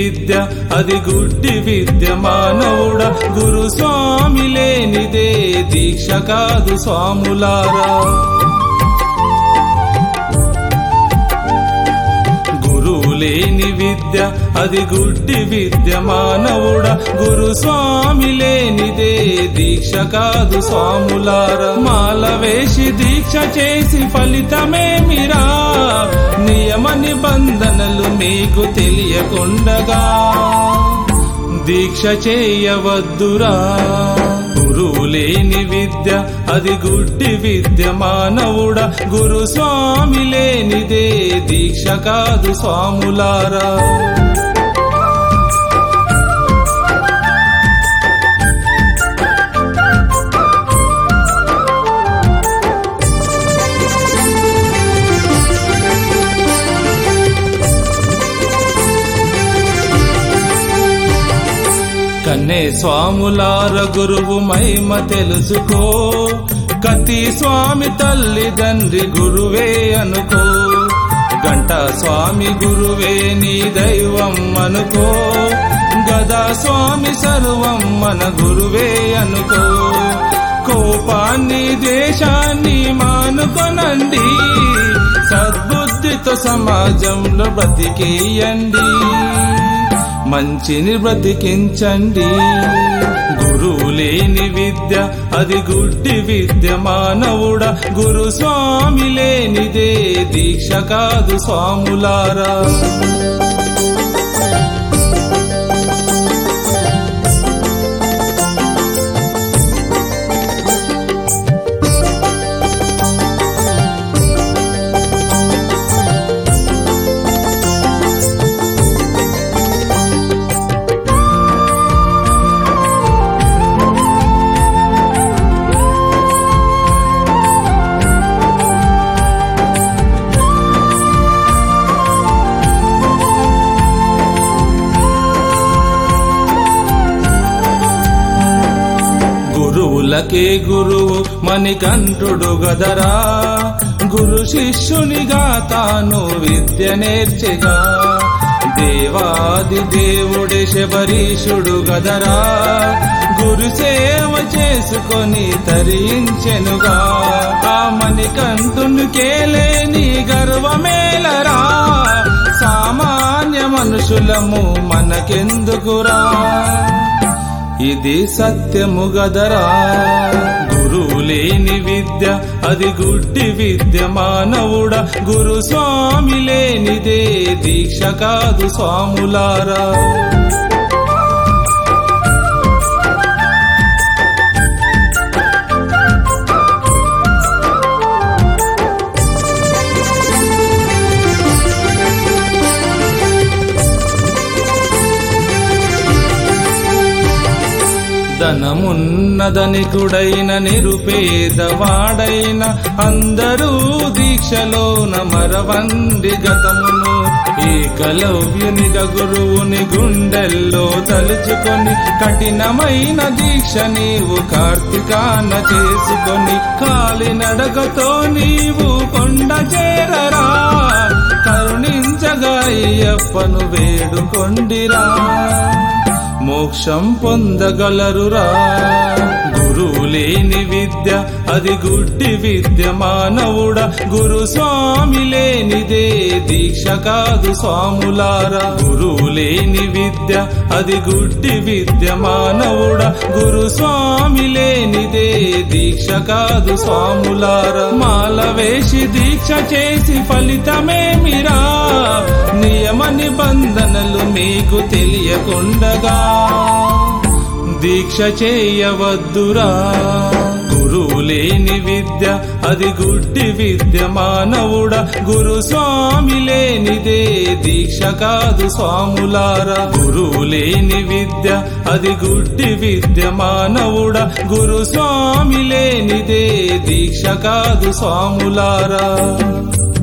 విద్య అది గుడ్డి విద్య మానవుడ గురు స్వామి లేనిదే దీక్ష కాదు స్వాములారా గురువు లేని విద్య అది గుడ్డి విద్య మానవుడ గురు స్వామి లేనిదే దీక్ష కాదు స్వాములార మాల వేసి దీక్ష చేసి ఫలితమేమిరా నియమ నిబంధనలు మీకు తెలియకుండగా దీక్ష చేయవద్దురా గురువు లేని విద్య అది గుడ్డి విద్య మానవుడ గురు స్వామి లేనిదే దీక్ష కాదు స్వాములారా కన్నే స్వాములార గురువు మహిమ తెలుసుకో కతి స్వామి తల్లిదండ్రి గురువే అనుకో గంట స్వామి గురువే నీ దైవం అనుకో గదా స్వామి సర్వం మన గురువే అనుకో కోపాన్ని దేశాన్ని మానుకొనండి సద్బుద్ధితో సమాజంలో బ్రతికేయండి మంచిని బ్రతికించండి గురువు లేని విద్య అది గుడ్డి విద్య మానవుడ గురు స్వామి లేనిదే దీక్ష కాదు స్వాములారా గురువులకే గురువు మణికంఠుడు గదరా గురు శిష్యునిగా తాను విద్య నేర్చెగా దేవాది దేవుడే శబరీషుడు గదరా గురు సేవ చేసుకొని తరించెనుగా ఆ మణికంఠునికే లేని గర్వమేలరా సామాన్య మనుషులము మనకెందుకురా ఇది సత్యము గదరా గురువు లేని విద్య అది గుడ్డి విద్య మానవుడ గురు స్వామి లేనిదే దీక్ష కాదు స్వాములారా ధనమున్నదనికుడైన నిరుపేదవాడైన అందరూ దీక్షలోన మరవండి గతమును ఏకలవ్యునిగా గురువుని గుండెల్లో తలుచుకొని కఠినమైన దీక్ష నీవు కార్తీకాన చేసుకొని కాలినడకతో నీవు కొండ చేరరా కరుణించగా అయ్యప్పను వేడుకొండిరా మోక్షం పొందగలరురా గురువు లేని విద్య అది గుడ్డి విద్య మానవుడ గురు స్వామి లేనిదే దీక్ష కాదు స్వాములారా గురువు లేని విద్య అది గుడ్డి విద్య మానవుడ గురు స్వామి లేనిదే దీక్ష కాదు స్వాములారా మాల వేసి దీక్ష చేసి ఫలితమేమిరా నియమ నిబంధనలు మీకు తెలియకుండగా దీక్ష చేయవద్దురా గురువు లేని విద్య అది గుడ్డి విద్య మానవుడ గురు స్వామి లేనిదే దీక్ష కాదు స్వాములారా గురువు లేని విద్య అది గుడ్డి విద్య మానవుడ గురు స్వామి లేనిదే దీక్ష కాదు స్వాములారా